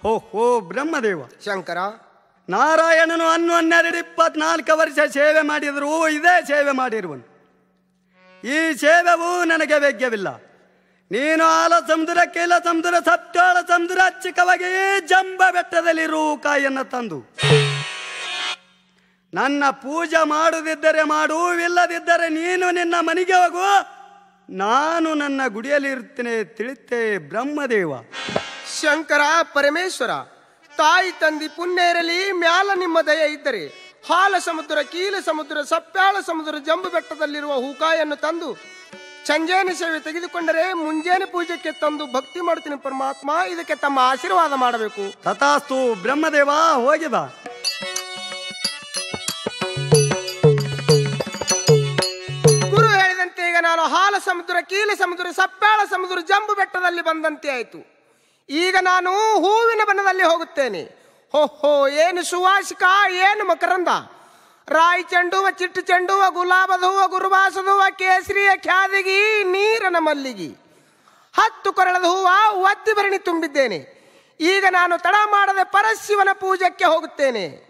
ಹೋ ಹೋ ಬ್ರಹ್ಮದೇವ ಶಂಕರ ನಾರಾಯಣನು ಅನ್ನು ಹನ್ನೆರಡು ಇಪ್ಪತ್ನಾಲ್ಕು ವರ್ಷ ಸೇವೆ ಮಾಡಿದರೂ ಇದೇ ಸೇವೆ ಮಾಡಿರುವನು ಈ ಸೇವೆಗೂ ನನಗೆ ವ್ಯಗ್ಯವಿಲ್ಲ ನೀನು ಆಲ ಸಮುದ್ರ ಕೀಲ ಸಮುದ್ರ ಸಪ್ತಾಳ ಸಮುದ್ರ ಚಿಕ್ಕವಾಗಿ ಜಂಬ ಬೆಟ್ಟದಲ್ಲಿರು ಕಾಯನ್ನು ತಂದು ನನ್ನ ಪೂಜೆ ಮಾಡುದಿದ್ದರೆ ಮಾಡು ಇಲ್ಲದಿದ್ದರೆ ನೀನು ನಿನ್ನ ಮನೆಗೆ ಹೋಗು ನಾನು ನನ್ನ ಗುಡಿಯಲ್ಲಿ ಇರ್ತೇನೆ ತಿಳಿತೆ ಬ್ರಹ್ಮದೇವ ಶಂಕರ ಪರಮೇಶ್ವರ ತಾಯಿ ತಂದಿ ಪುಣ್ಯ ಇರಲಿ ಮ್ಯಾಲ ನಿಮ್ಮ ದಯ ಇದ್ದರೆ ಹಾಲ ಸಮುದ್ರ ಕೀಲ ಸಮುದ್ರ ಸಪ್ಯಾಳ ಸಮುದ್ರ ಜಂಬು ಬೆಟ್ಟದಲ್ಲಿರುವ ಹೂಕಾಯನ್ನು ತಂದು ಚಂಜೇನ ಸೇವೆ ತೆಗೆದುಕೊಂಡರೆ ಮುಂಜಾನೆ ಪೂಜೆಗೆ ತಂದು ಭಕ್ತಿ ಮಾಡ್ತೀನಿ ಪರಮಾತ್ಮ ಇದಕ್ಕೆ ತಮ್ಮ ಆಶೀರ್ವಾದ ಮಾಡಬೇಕು ತಥಾಸ್ತು ಬ್ರಹ್ಮದೇವ ಹೋಗಿ ಬಾ ಗುರು ಹೇಳಿದಂತೆ ಈಗ ನಾನು ಹಾಲ ಸಮುದ್ರ ಕೀಲ ಸಮುದ್ರ ಸಪ್ಪಾಳ ಸಮುದ್ರ ಜಂಬು ಬೆಟ್ಟದಲ್ಲಿ ಬಂದಂತೆ ಆಯಿತು ಈಗ ನಾನು ಹೂವಿನ ಬಣ್ಣದಲ್ಲಿ ಹೋಗುತ್ತೇನೆ ಹೋ ಹೋ ಏನು ಸುವಾಸಿಕ ಏನು ಮಕರಂದ ರಾಯಿ ಚೆಂಡುವ ಚಿಟ್ಟು ಚೆಂಡುವ ಗುಲಾಬದ ಹೂವ ಗುರುವಾಸದ ಹೂವ ಕೇಸರಿಯ ಖ್ಯಾದಿಗಿ ನೀರನ ಮಲ್ಲಿಗಿ ಹತ್ತು ಕೊರಳದ ಹೂವ ಒತ್ತಿ ಭರಣಿ ತುಂಬಿದ್ದೇನೆ ಈಗ ನಾನು ತಡ ಮಾಡದೆ ಪರಶಿವನ ಪೂಜೆಗೆ ಹೋಗುತ್ತೇನೆ